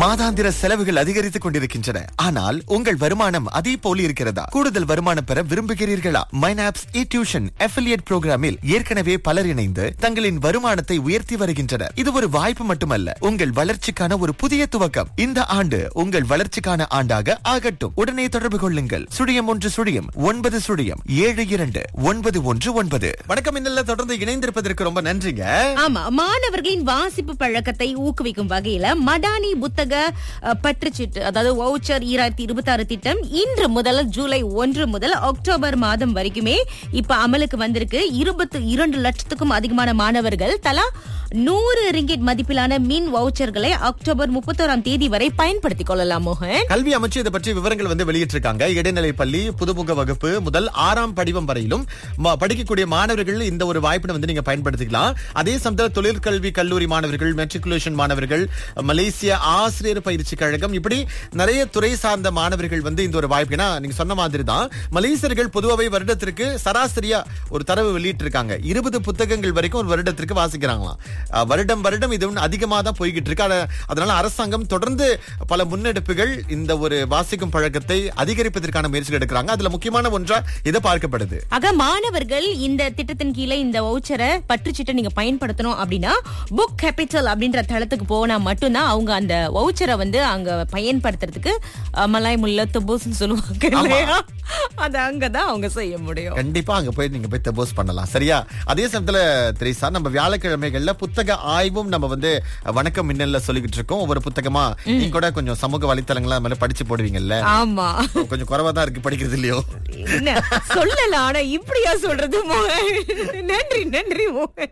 மாதாந்திர செலவுகள் அதிகரித்துக் கொண்டிருக்கின்றன ஆனால் உங்கள் வருமானம் அதே போல இருக்கிறதா கூடுதல் வருமானம் பெற விரும்புகிறீர்களா மைனாப்ஸ் இ டியூஷன் அஃபிலியேட் புரோகிராமில் ஏற்கனவே பலர் இணைந்து தங்களின் வருமானத்தை உயர்த்தி வருகின்றனர் இது ஒரு வாய்ப்பு மட்டுமல்ல உங்கள் வளர்ச்சிக்கான ஒரு புதிய துவக்கம் இந்த ஆண்டு உங்கள் வளர்ச்சிக்கான ஆண்டாக ஆகட்டும் உடனே தொடர்பு கொள்ளுங்கள் சுழியம் ஒன்று சுழியம் ஒன்பது சுழியம் ஏழு இரண்டு ஒன்பது ஒன்று ஒன்பது வணக்கம் இன்னல்ல தொடர்ந்து இணைந்திருப்பதற்கு ரொம்ப நன்றிங்க ஆமா மாணவர்களின் வாசிப்பு பழக்கத்தை ஊக்குவிக்கும் வகையில மடானி புத்தக அஹ், பற்றுச்சீட்டு அதாவது வவுச்சர் ஈராயிரத்தி இருபத்தி ஆறு திட்டம் இன்று முதல் ஜூலை ஒன்று முதல் அக்டோபர் மாதம் வரைக்குமே இப்ப அமலுக்கு வந்திருக்கு இருபத்தி இரண்டு லட்சத்துக்கும் அதிகமான மாணவர்கள் தலா நூறு ரிங்கிட் மதிப்பிலான மின் வவுச்சர்களை அக்டோபர் முப்பத்தோராம் தேதி வரை பயன்படுத்திக் கொள்ளலாம் மோகன் கல்வி அமைச்சு இதை பற்றி விவரங்கள் வந்து வெளியிட்டிருக்காங்க இடைநிலை பள்ளி புதுமுக வகுப்பு முதல் ஆறாம் படிவம் வரையிலும் ம- படிக்கக்கூடிய மாணவர்கள் இந்த ஒரு வாய்ப்பினை வந்து நீங்க பயன்படுத்திக்கலாம் அதே சமயத்தில் தொழிற்கல்வி கல்லூரி மாணவர்கள் மெட்ரிகுலேஷன் மாணவர்கள் மலேசிய ஆசிரியர் பயிற்சி கழகம் இப்படி நிறைய துறை சார்ந்த மாணவர்கள் வந்து இந்த ஒரு வாய்ப்பு ஏன்னா நீங்க சொன்ன மாதிரி தான் மலேசியர்கள் பொதுவாகவே வருடத்திற்கு சராசரியா ஒரு தரவு வெளியிட்டிருக்காங்க இருபது புத்தகங்கள் வரைக்கும் ஒரு வருடத்திற்கு வாசிக்கிறாங்களாம் அஹ், வருடம் வருடம் இது ஒண்ணு அதிகமா தான் போய்கிட்டு இருக்கு அத- அதனால அரசாங்கம் தொடர்ந்து பல முன்னெடுப்புகள் இந்த ஒரு வாசிக்கும் பழக்கத்தை அதிகரிப்பதற்கான முயற்சிகள் எடுக்கிறாங்க அதுல முக்கியமான ஒன்றா இதை பார்க்கப்படுது ஆக மாணவர்கள் இந்த திட்டத்தின் கீழே இந்த வவுச்சரை பற்றுச்சீட்டை நீங்க பயன்படுத்தணும் அப்படின்னா புக் கேபிட்டல் அப்படின்ற தளத்துக்கு போனா மட்டும்தான் அவங்க அந்த வவுச்சரை வந்து அங்க பயன்படுத்துறதுக்கு அஹ், மலாய் முல்ல துபூஸ்னு சொல்லுவாங்க இல்லையா அது அங்கதான் அவங்க செய்ய முடியும் கண்டிப்பா அங்க போய் நீங்க போய் தபோஸ் பண்ணலாம் சரியா அதே சமயத்துல திரேசா நம்ம வியாழக்கிழமைகள்ல புத்தக ஆய்வும் நம்ம வந்து வணக்கம் மின்னல்ல சொல்லிக்கிட்டு இருக்கோம் ஒவ்வொரு புத்தகமா நீங்க கூட கொஞ்சம் சமூக வலைத்தளங்களா அது மாதிரி படிச்சு போடுவீங்கல்ல ஆமா கொஞ்சம் குறைவா தான் இருக்கு படிக்கிறது இல்லையோ என்ன சொல்லலாம் ஆனா இப்படியா சொல்றது மோகன் நன்றி நன்றி மோகன்